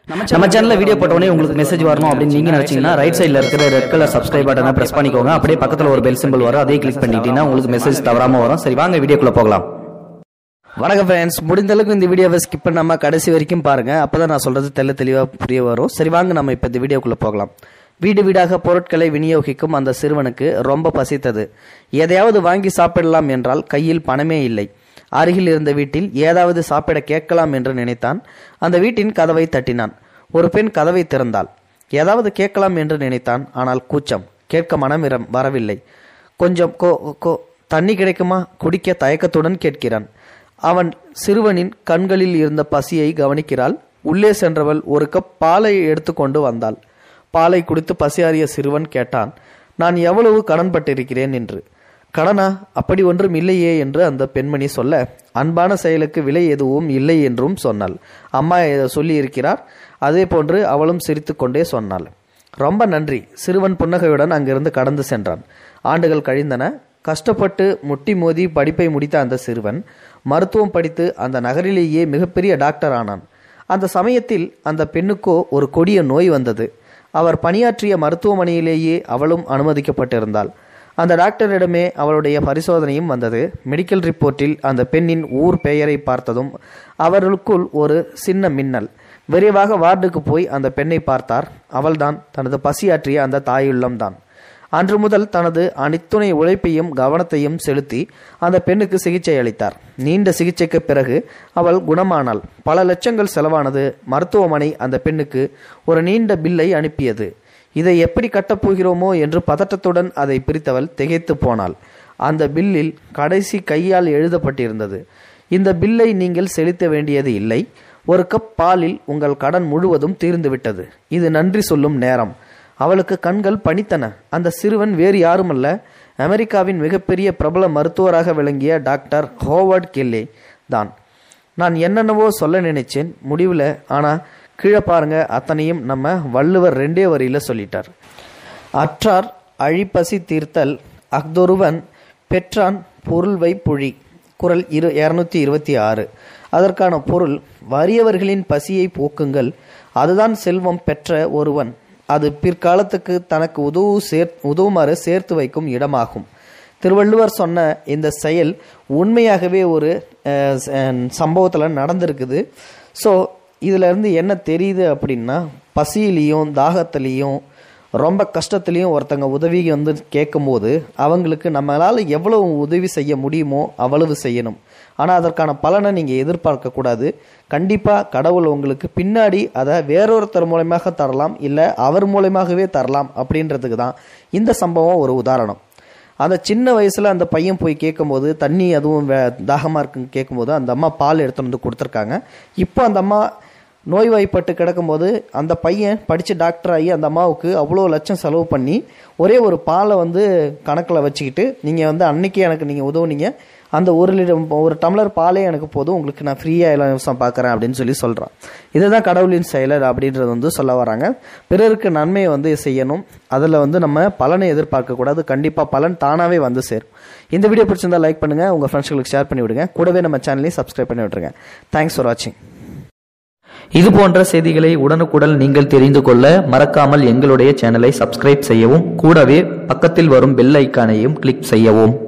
நம்ம சேனல்ல வீடியோ போட்டோடனே உங்களுக்கு மெசேஜ் வரணும் அப்படின்னு நீங்க நினைச்சீங்கன்னா ரைட் சைடுல இருக்கிற ரெட் கலர் சப்ஸ்கிரைப் பட்டனை பிரஸ் பண்ணிக்கோங்க அப்படியே பக்கத்துல ஒரு பெல் சிம்பிள் வரும் அதே கிளிக் பண்ணிட்டீங்கன்னா உங்களுக்கு மெசேஜ் தவறாம வரும் சரி வாங்க வீடியோக்குள்ள போகலாம் வணக்கம் ஃப்ரெண்ட்ஸ் முடிந்த அளவுக்கு இந்த வீடியோவை ஸ்கிப் பண்ணாம கடைசி வரைக்கும் பாருங்க அப்பதான் நான் சொல்றது தெள்ள தெளிவா புரிய வரும் சரி வாங்க நம்ம இப்ப இந்த வீடியோக்குள்ள போகலாம் வீடு வீடாக பொருட்களை விநியோகிக்கும் அந்த சிறுவனுக்கு ரொம்ப பசித்தது எதையாவது வாங்கி சாப்பிடலாம் என்றால் கையில் பணமே இல்லை அருகில் இருந்த வீட்டில் ஏதாவது சாப்பிட கேட்கலாம் என்று நினைத்தான் அந்த வீட்டின் கதவை தட்டினான் ஒரு பெண் கதவை திறந்தாள் ஏதாவது கேட்கலாம் என்று நினைத்தான் ஆனால் கூச்சம் கேட்க மனமிரம் வரவில்லை கொஞ்சம் கோ கோ தண்ணி கிடைக்குமா குடிக்க தயக்கத்துடன் கேட்கிறான் அவன் சிறுவனின் கண்களில் இருந்த பசியை கவனிக்கிறாள் உள்ளே சென்றவள் ஒரு கப் பாலை எடுத்துக்கொண்டு வந்தாள் பாலை குடித்து பசியாறிய சிறுவன் கேட்டான் நான் எவ்வளவு கடன்பட்டிருக்கிறேன் என்று கடனா அப்படி ஒன்றும் இல்லையே என்று அந்த பெண்மணி சொல்ல அன்பான செயலுக்கு விலை எதுவும் இல்லை என்றும் சொன்னாள் அம்மா இதை சொல்லி இருக்கிறார் அதே போன்று அவளும் சிரித்துக்கொண்டே சொன்னாள் ரொம்ப நன்றி சிறுவன் புன்னகையுடன் அங்கிருந்து கடந்து சென்றான் ஆண்டுகள் கழிந்தன கஷ்டப்பட்டு முட்டி மோதி படிப்பை முடித்த அந்த சிறுவன் மருத்துவம் படித்து அந்த நகரிலேயே மிகப்பெரிய டாக்டர் ஆனான் அந்த சமயத்தில் அந்த பெண்ணுக்கோ ஒரு கொடிய நோய் வந்தது அவர் பணியாற்றிய மருத்துவமனையிலேயே அவளும் அனுமதிக்கப்பட்டிருந்தாள் அந்த டாக்டரிடமே அவளுடைய பரிசோதனையும் வந்தது மெடிக்கல் ரிப்போர்ட்டில் அந்த பெண்ணின் ஊர் பெயரை பார்த்ததும் அவர்களுக்குள் ஒரு சின்ன மின்னல் விரைவாக வார்டுக்கு போய் அந்த பெண்ணை பார்த்தார் அவள்தான் தனது பசியாற்றிய அந்த தாயுள்ளம்தான் அன்று முதல் தனது அனைத்துணை உழைப்பையும் கவனத்தையும் செலுத்தி அந்த பெண்ணுக்கு சிகிச்சை அளித்தார் நீண்ட சிகிச்சைக்கு பிறகு அவள் குணமானாள் பல லட்சங்கள் செலவானது மருத்துவமனை அந்த பெண்ணுக்கு ஒரு நீண்ட பில்லை அனுப்பியது இதை எப்படி கட்டப் போகிறோமோ என்று பதட்டத்துடன் அதை பிரித்தவள் திகைத்து போனாள் அந்த பில்லில் கடைசி கையால் எழுதப்பட்டிருந்தது இந்த பில்லை நீங்கள் செலுத்த வேண்டியது இல்லை ஒரு கப் பாலில் உங்கள் கடன் முழுவதும் தீர்ந்துவிட்டது இது நன்றி சொல்லும் நேரம் அவளுக்கு கண்கள் பணித்தன அந்த சிறுவன் வேறு யாருமல்ல அமெரிக்காவின் மிகப்பெரிய பிரபல மருத்துவராக விளங்கிய டாக்டர் ஹோவர்ட் கெல்லே தான் நான் என்னென்னவோ சொல்ல நினைச்சேன் முடிவில் ஆனால் கீழே பாருங்க அத்தனையும் நம்ம வள்ளுவர் ரெண்டே வரியில் சொல்லிட்டார் அற்றார் அழிப்பசி தீர்த்தல் அஃதொருவன் பெற்றான் பொருள்வை புழி குரல் இரு இரநூத்தி இருபத்தி ஆறு அதற்கான பொருள் வறியவர்களின் பசியை போக்குங்கள் அதுதான் செல்வம் பெற்ற ஒருவன் அது பிற்காலத்துக்கு தனக்கு உதவு சேர் உதவுமாறு சேர்த்து வைக்கும் இடமாகும் திருவள்ளுவர் சொன்ன இந்த செயல் உண்மையாகவே ஒரு சம்பவத்தில் நடந்திருக்குது ஸோ இதில் இருந்து என்ன தெரியுது அப்படின்னா பசியிலையும் தாகத்துலேயும் ரொம்ப கஷ்டத்துலேயும் ஒருத்தங்க உதவி வந்து கேட்கும்போது அவங்களுக்கு நம்மளால் எவ்வளவு உதவி செய்ய முடியுமோ அவ்வளவு செய்யணும் ஆனால் அதற்கான பலனை நீங்கள் எதிர்பார்க்கக்கூடாது கண்டிப்பாக கடவுள் உங்களுக்கு பின்னாடி அதை வேறொருத்தர் மூலயமாக தரலாம் இல்லை அவர் மூலயமாகவே தரலாம் அப்படின்றதுக்கு தான் இந்த சம்பவம் ஒரு உதாரணம் அந்த சின்ன வயசில் அந்த பையன் போய் கேட்கும்போது தண்ணி அதுவும் வே தாகமாக இருக்குன்னு கேட்கும்போது அந்த அம்மா பால் எடுத்துகிட்டு வந்து கொடுத்துருக்காங்க இப்போ அந்த அம்மா நோய்வாய்ப்பட்டு கிடக்கும்போது அந்த பையன் படித்து டாக்டர் ஆகி அந்த அம்மாவுக்கு அவ்வளோ லட்சம் செலவு பண்ணி ஒரே ஒரு பாலை வந்து கணக்கில் வச்சுக்கிட்டு நீங்கள் வந்து அன்னைக்கு எனக்கு நீங்கள் உதவுனீங்க அந்த ஒரு லிட்டர் ஒரு டம்ளர் பாலே எனக்கு போதும் உங்களுக்கு நான் ஃப்ரீயாக இலவசம் பார்க்குறேன் அப்படின்னு சொல்லி சொல்கிறான் இதுதான் கடவுளின் செயலர் அப்படின்றது வந்து சொல்ல வராங்க பிறருக்கு நன்மையை வந்து செய்யணும் அதில் வந்து நம்ம பலனை எதிர்பார்க்கக்கூடாது கண்டிப்பாக பலன் தானாகவே வந்து சேரும் இந்த வீடியோ பிடிச்சிருந்தா லைக் பண்ணுங்கள் உங்கள் ஃப்ரெண்ட்ஸ்களுக்கு ஷேர் பண்ணி விடுங்க கூடவே நம்ம சேனலையும் சப்ஸ்கிரைப் பண்ணி விட்டுருங்க தேங்க்ஸ் ஃபார் வாட்சிங் இது போன்ற செய்திகளை உடனுக்குடன் நீங்கள் தெரிந்து கொள்ள மறக்காமல் எங்களுடைய சேனலை சப்ஸ்கிரைப் செய்யவும் கூடவே பக்கத்தில் வரும் பெல் ஐக்கானையும் கிளிக் செய்யவும்